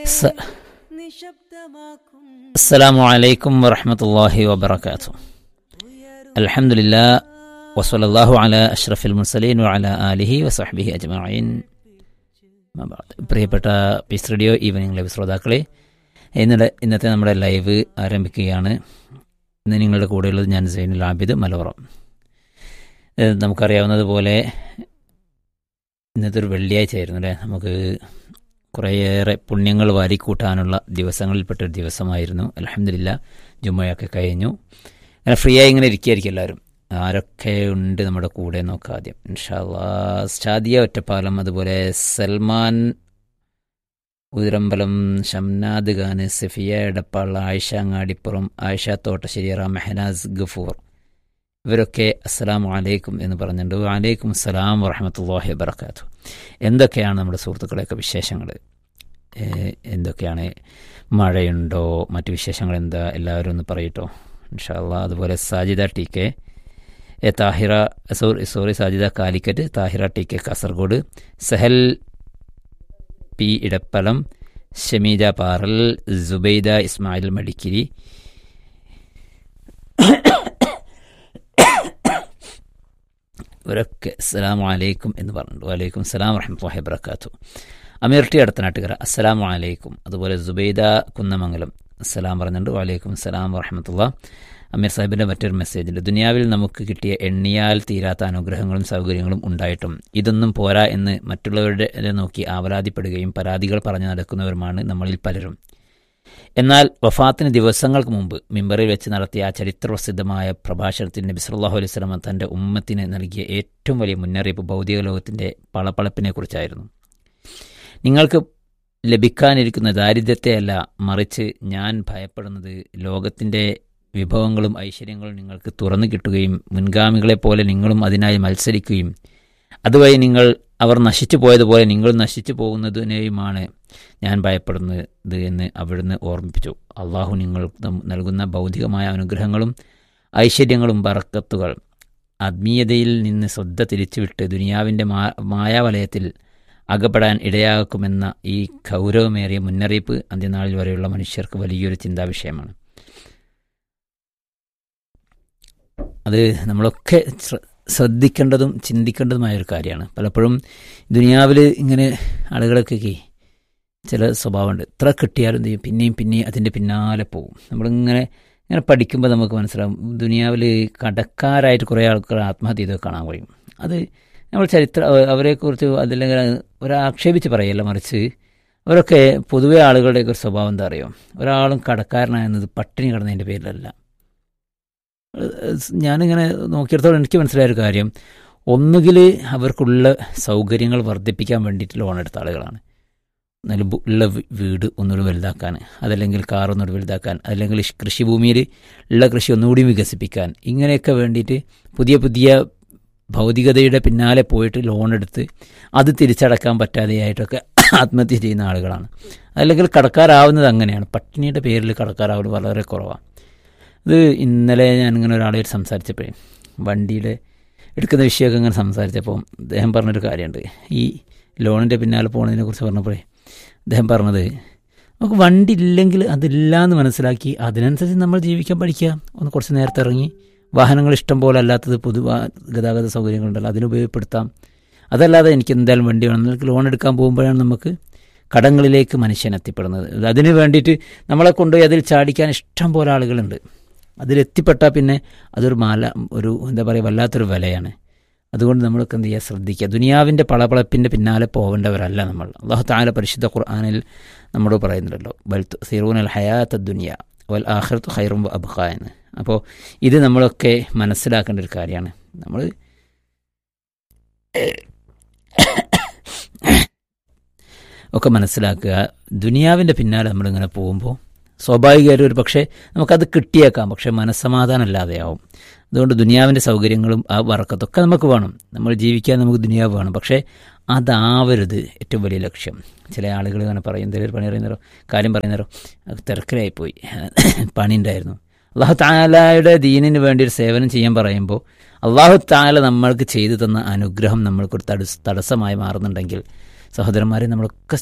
സ- അസ്സലാമു അലൈക്കും വറഹ്മത്തുള്ളാഹി വബറകാതുഹു അൽഹംദുലില്ലാ വസല്ലല്ലാഹു അലാ അഷ്റഫിൽ മുർസലീൻ വഅലാ ആലിഹി വസഹ്ബിഹി അജ്മഈൻ അമ്മാ ബഅദ്. പ്രിയപ്പെട്ട പീസ് റേഡിയോ ഈവനിംഗ് ലൈവ് ശ്രോതാക്കളെ ഇന്നലെ ഇന്നത്തെ നമ്മുടെ ലൈവ് ആരംഭിക്കുകയാണ് ഇന്ന് നിങ്ങളുടെ കൂടെയുള്ളത് ഞാൻ സൈനുൽ ആബിദ് മലപ്പുറം ഏഹ് നമുക്കറിയാവുന്നതുപോലെ ഇന്നത്തെ ഒരു വെള്ളിയാഴ്ച ആയിരുന്നു അല്ലേ നമുക്ക് കുറേയേറെ പുണ്യങ്ങൾ വാരിക്കൂട്ടാനുള്ള ദിവസങ്ങളിൽപ്പെട്ട ഒരു ദിവസമായിരുന്നു അലഹമില്ല ജുമ്മയൊക്കെ കഴിഞ്ഞു അങ്ങനെ ഫ്രീ ആയി ഇങ്ങനെ ഇരിക്കുകയായിരിക്കും എല്ലാവരും ആരൊക്കെ ഉണ്ട് നമ്മുടെ കൂടെ നോക്കാം ആദ്യം ഇൻഷാല്ലാ ഷാദിയ ഒറ്റപ്പാലം അതുപോലെ സൽമാൻ ഉതിരമ്പലം ഷംനാദ് ഖാൻ സഫിയ എടപ്പാൾ ആയിഷ അങ്ങാടിപ്പുറം ആയിഷ തോട്ടശ്ശേരിയറ മെഹനാസ് ഗഫൂർ ഇവരൊക്കെ അസ്സലാമു അലൈക്കും എന്ന് പറഞ്ഞിട്ടുണ്ട് വലൈക്കും അസ്സലാം വറഹമത്തല്ലാഹി വബർക്കാത്തു എന്തൊക്കെയാണ് നമ്മുടെ സുഹൃത്തുക്കളെയൊക്കെ വിശേഷങ്ങൾ ഏഹ് എന്തൊക്കെയാണ് മഴയുണ്ടോ മറ്റു വിശേഷങ്ങൾ എന്താ എല്ലാവരും ഒന്ന് പറയട്ടോ ഇൻഷാല്ലാ അതുപോലെ Sajida T K A Thahira sorry sorry Sajida Calicut Thahira T K Kasaragod Sahal P Edappalam Shameeja Paral Subaida Ismail Madikeri ഇവരൊക്കെ അസ്സലാമു അലൈക്കും എന്ന് പറഞ്ഞിട്ടുണ്ട് വലൈക്കും സലാം വറഹമത്തുള്ളാഹി വബറകാത്തു അമീർ ടി അടുത്തനാട്ടുകര അസ്സലാമു അലൈക്കും അതുപോലെ സുബൈദ കുന്നമംഗലം അസ്സലാം പറഞ്ഞിട്ടുണ്ട് വലൈക്കും സലാം വറഹമത്തുള്ള അമീർ സാഹിബിൻ്റെ മറ്റൊരു മെസ്സേജുണ്ട് ദുനിയാവിൽ നമുക്ക് കിട്ടിയ എണ്ണിയാൽ തീരാത്ത അനുഗ്രഹങ്ങളും സൗകര്യങ്ങളും ഉണ്ടായിട്ടും ഇതൊന്നും പോരാ എന്ന് മറ്റുള്ളവരുടെ നോക്കി ആവലാതിപ്പെടുകയും പരാതികൾ പറഞ്ഞു നടക്കുന്നവരുമാണ് നമ്മളിൽ പലരും എന്നാൽ വഫാത്തിന് ദിവസങ്ങൾക്ക് മുമ്പ് മിമ്പറിൽ വെച്ച് നടത്തിയ ആ ചരിത്രപ്രസിദ്ധമായ പ്രഭാഷണത്തിൽ നബി സല്ലല്ലാഹു അലൈഹി വസല്ലമ തൻ്റെ ഉമ്മത്തിന് നൽകിയ ഏറ്റവും വലിയ മുന്നറിയിപ്പ് ഭൗതിക ലോകത്തിൻ്റെ പളപ്പളപ്പിനെ കുറിച്ചായിരുന്നു നിങ്ങൾക്ക് ലഭിക്കാനിരിക്കുന്ന ദാരിദ്ര്യത്തെയല്ല മറിച്ച് ഞാൻ ഭയപ്പെടുന്നത് ലോകത്തിൻ്റെ വിഭവങ്ങളും ഐശ്വര്യങ്ങളും നിങ്ങൾക്ക് തുറന്നു കിട്ടുകയും മുൻഗാമികളെപ്പോലെ നിങ്ങളും അതിനായി മത്സരിക്കുകയും അതുവഴി നിങ്ങൾ അവർ നശിച്ചു പോയതുപോലെ നിങ്ങൾ നശിച്ചു പോകുന്നതിനെയുമാണ് ഞാൻ ഭയപ്പെടുന്നത് എന്ന് അവിടുന്ന് ഓർമ്മിപ്പിച്ചു അള്ളാഹു നിങ്ങൾ നൽകുന്ന ഭൗതികമായ അനുഗ്രഹങ്ങളും ഐശ്വര്യങ്ങളും ബറക്കത്തുകൾ ആത്മീയതയിൽ നിന്ന് ശ്രദ്ധ തിരിച്ചുവിട്ട് ദുനിയാവിൻ്റെ മാ മായാവലയത്തിൽ അകപ്പെടാൻ ഇടയാക്കുമെന്ന ഈ ഗൗരവമേറിയ മുന്നറിയിപ്പ് അന്ത്യനാളിൽ വരെയുള്ള മനുഷ്യർക്ക് വലിയൊരു ചിന്താവിഷയമാണ് അത് നമ്മളൊക്കെ ശ്ര- ശ്രദ്ധിക്കേണ്ടതും ചിന്തിക്കേണ്ടതുമായ ഒരു കാര്യമാണ് പലപ്പോഴും ദുനിയാവിൽ ഇങ്ങനെ ആളുകളൊക്കെ ചില സ്വഭാവമുണ്ട് എത്ര കിട്ടിയാലും എന്ത് ചെയ്യും പിന്നെയും പിന്നെയും അതിൻ്റെ പിന്നാലെ പോകും നമ്മളിങ്ങനെ ഇങ്ങനെ പഠിക്കുമ്പോൾ നമുക്ക് മനസ്സിലാവും ദുനിയാവിൽ കടക്കാരായിട്ട് കുറേ ആൾക്കാർ ആത്മഹത്യ ചെയ്തൊക്കെ കാണാൻ കഴിയും അത് നമ്മൾ ചരിത്ര അവരെക്കുറിച്ച് അതില്ലെങ്കിൽ ഒരാക്ഷേപിച്ച് പറയല്ല മറിച്ച് അവരൊക്കെ പൊതുവെ ആളുകളുടെയൊക്കെ ഒരു സ്വഭാവം എന്താ അറിയോ ഒരാളും കടക്കാരനായെന്നത് പട്ടിണി കിടന്നതിൻ്റെ പേരിലല്ല ഞാനിങ്ങനെ നോക്കിയിടത്തോളം എനിക്ക് മനസ്സിലായ ഒരു കാര്യം ഒന്നുകിൽ അവർക്കുള്ള സൗകര്യങ്ങൾ വർദ്ധിപ്പിക്കാൻ വേണ്ടിയിട്ട് ലോൺ എടുത്ത ആളുകളാണ് നല്ല ബു- ഉള്ള വി- വീട് ഒന്നുകൂടി വലുതാക്കാൻ അതല്ലെങ്കിൽ കാർ ഒന്നുകൂടി വലുതാക്കാൻ അതല്ലെങ്കിൽ ഇഷ് കൃഷിഭൂമിയിൽ ഉള്ള കൃഷി ഒന്നുകൂടി വികസിപ്പിക്കാൻ ഇങ്ങനെയൊക്കെ വേണ്ടിയിട്ട് പുതിയ പുതിയ ഭൗതികതയുടെ പിന്നാലെ പോയിട്ട് ലോൺ എടുത്ത് അത് തിരിച്ചടക്കാൻ പറ്റാതെയായിട്ടൊക്കെ ആത്മഹത്യ ചെയ്യുന്ന ആളുകളാണ് അല്ലെങ്കിൽ കടക്കാരാവുന്നത് അങ്ങനെയാണ് പട്ടിണിയുടെ പേരിൽ കടക്കാരാവുന്നത് വളരെ കുറവാണ് ഇത് ഇന്നലെ ഞാൻ ഇങ്ങനെ ഒരാളായിട്ട് സംസാരിച്ചപ്പോഴേ വണ്ടിയുടെ എടുക്കുന്ന വിഷയമൊക്കെ ഇങ്ങനെ സംസാരിച്ചപ്പോൾ അദ്ദേഹം പറഞ്ഞൊരു കാര്യമുണ്ട് ഈ ലോണിൻ്റെ പിന്നാലെ പോകുന്നതിനെ കുറിച്ച് പറഞ്ഞപ്പോഴേ അദ്ദേഹം പറഞ്ഞത് നമുക്ക് വണ്ടി ഇല്ലെങ്കിൽ അതില്ല എന്ന് മനസ്സിലാക്കി അതിനനുസരിച്ച് നമ്മൾ ജീവിക്കാൻ പഠിക്കുക ഒന്ന് കുറച്ച് നേരത്തെ ഇറങ്ങി വാഹനങ്ങൾ ഇഷ്ടം പോലെ അല്ലാത്തത് പൊതു വാ- ഗതാഗത സൗകര്യങ്ങളുണ്ടല്ലോ അതിന് ഉപയോഗപ്പെടുത്താം അതല്ലാതെ എനിക്ക് എന്തായാലും വണ്ടി വേണം നിങ്ങൾക്ക് ലോൺ എടുക്കാൻ പോകുമ്പോഴാണ് നമുക്ക് കടങ്ങളിലേക്ക് മനുഷ്യൻ എത്തിപ്പെടുന്നത് അതിന് വേണ്ടിയിട്ട് നമ്മളെ കൊണ്ടുപോയി അതിൽ ചാടിക്കാൻ ഇഷ്ടം പോലെ ആളുകളുണ്ട് അതിലെത്തിപ്പെട്ടാൽ പിന്നെ അതൊരു മാല ഒരു എന്താ പറയുക വല്ലാത്തൊരു വിലയാണ് അതുകൊണ്ട് നമ്മൾക്ക് എന്ത് ചെയ്യുക ശ്രദ്ധിക്കുക ദുനിയാവിൻ്റെ പളപളപ്പിൻ്റെ പിന്നാലെ പോകേണ്ടവരല്ല നമ്മൾ അള്ളാഹു താല പരിശുദ്ധ ഖുർആാനിൽ നമ്മോട് പറയുന്നുണ്ടല്ലോ ബൽ സീറൂൻ അൽ ഹയാത്ത ദുനിയ വൽ ആഖിറത്ത് ഖൈറും അബ്ഖ എന്ന് അപ്പോൾ ഇത് നമ്മളൊക്കെ മനസ്സിലാക്കേണ്ട ഒരു കാര്യമാണ് നമ്മൾ ഒക്കെ മനസ്സിലാക്കുക ദുനിയാവിൻ്റെ പിന്നാലെ നമ്മളിങ്ങനെ പോകുമ്പോൾ സ്വാഭാവികമായിട്ടും ഒരു പക്ഷേ നമുക്കത് കിട്ടിയേക്കാം പക്ഷേ മനസ്സമാധാനം ഇല്ലാതെയാവും അതുകൊണ്ട് ദുനിയാവിൻ്റെ സൗകര്യങ്ങളും ആ വറക്കത്തൊക്കെ നമുക്ക് വേണം നമ്മൾ ജീവിക്കാൻ നമുക്ക് ദുനിയാവ് വേണം പക്ഷേ അതാവരുത് ഏറ്റവും വലിയ ലക്ഷ്യം ചില ആളുകൾ ഇങ്ങനെ പറയും എന്തെങ്കിലും പണി പറയുന്നവരോ കാര്യം പറയുന്നവരോ അത് തിരക്കിലായിപ്പോയി പണി ഉണ്ടായിരുന്നു അള്ളാഹു താലയുടെ ദീനിന് വേണ്ടി ഒരു സേവനം ചെയ്യാൻ പറയുമ്പോൾ അള്ളാഹു താല നമ്മൾക്ക് ചെയ്തു തന്ന അനുഗ്രഹം നമ്മൾക്കൊരു തടസ് തടസ്സമായി മാറുന്നുണ്ടെങ്കിൽ സഹോദരന്മാരെ നമ്മളൊക്കെ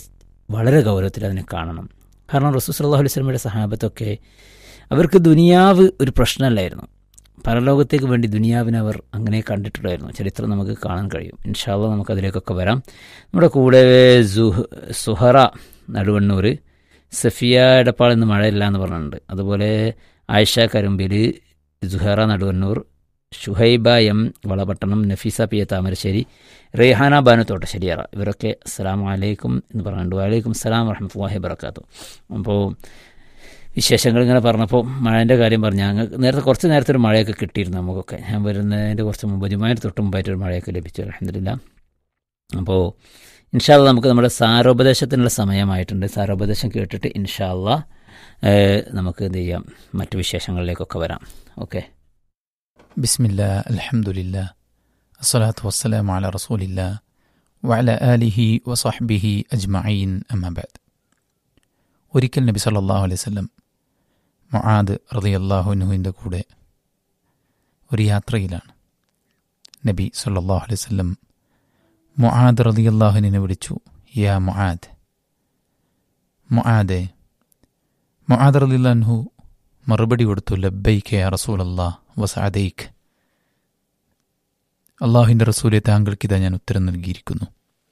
വളരെ ഗൗരവത്തിൽ അതിനെ കാണണം കാരണം റസൂൽ സല്ലാഹു അലൈഹി സ്വലമയുടെ സഹാബത്തൊക്കെ അവർക്ക് ദുനിയാവ് ഒരു പ്രശ്നമല്ലായിരുന്നു പരലോകത്തേക്ക് വേണ്ടി ദുനിയാവിനെ അവർ അങ്ങനെ കണ്ടിട്ടുണ്ടായിരുന്നു ചരിത്രം നമുക്ക് കാണാൻ കഴിയും ഇൻഷാല്ല നമുക്ക് അതിലേക്കൊക്കെ വരാം നമ്മുടെ കൂടെ സുഹ സുഹറ നടുവണ്ണൂർ സഫിയ എടപ്പാൾ ഇന്ന് മഴയില്ല എന്ന് പറഞ്ഞിട്ടുണ്ട് അതുപോലെ Ayisha Karumbil Suhara Naduvannur Shuhaiba M Valapattanam Nafeesa P A Thamarassery Rehana Banu തോട്ടശ്ശേരിയറ ഇവരൊക്കെ അസ്സാം വലൈക്കും എന്ന് പറഞ്ഞിട്ടുണ്ട് വലൈക്കും അസ്സലാം വറഹമത്തല്ലാഹി വബർക്കാത്തു അപ്പോൾ വിശേഷങ്ങൾ ഇങ്ങനെ പറഞ്ഞപ്പോൾ മഴേൻ്റെ കാര്യം പറഞ്ഞു ഞങ്ങൾ നേരത്തെ കുറച്ച് നേരത്തെ ഒരു മഴയൊക്കെ കിട്ടിയിരുന്നു നമുക്കൊക്കെ ഞാൻ വരുന്നതിൻ്റെ കുറച്ച് മുമ്പ് ജുമാൻ്റെ തൊട്ട് മുമ്പായിട്ട് ഒരു മഴയൊക്കെ ലഭിച്ചു അലഹമില്ല അപ്പോൾ ഇൻഷാല്ല നമുക്ക് നമ്മുടെ സാരോപദേശത്തിനുള്ള സമയമായിട്ടുണ്ട് സാരോപദേശം കേട്ടിട്ട് ഇൻഷാല്ല നമുക്ക് എന്ത് ചെയ്യാം മറ്റു വിശേഷങ്ങളിലേക്കൊക്കെ വരാം ഓക്കെ بسم الله الحمد لله الصلاة والسلام على رسول الله وعلى آله وصحبه أجمعين أما بعد ഒരിക്കൽ നബി സല്ലല്ലാഹു അലൈഹി വസല്ലം മുആദ് റളിയല്ലാഹു അൻഹുവിൻ്റെ കൂടെ ഒരു യാത്രയിലാണ് നബി സല്ലല്ലാഹു അലൈഹി വസല്ലം മുആദ് റളിയല്ലാഹുവിനെ വിളിച്ചു യാ മുആദ് മുആദെ മുആദ് റളിയല്ലാഹു അൻഹു മറുപടി കൊടുത്തു ലബ്ബൈക്ക് യാ റസൂലല്ലാഹ് വസഅദൈക്ക് അള്ളാഹുവിൻ്റെ റസൂലെ താങ്കൾക്കിതാ ഞാൻ ഉത്തരം നൽകിയിരിക്കുന്നു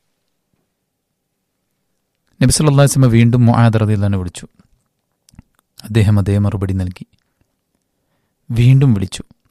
നബി സല്ലല്ലാഹു അലൈഹി വസല്ലം വീണ്ടും മുആദ് റളിയല്ലാഹു വിളിച്ചു അദ്ദേഹം അതേ മറുപടി നൽകി വീണ്ടും വിളിച്ചു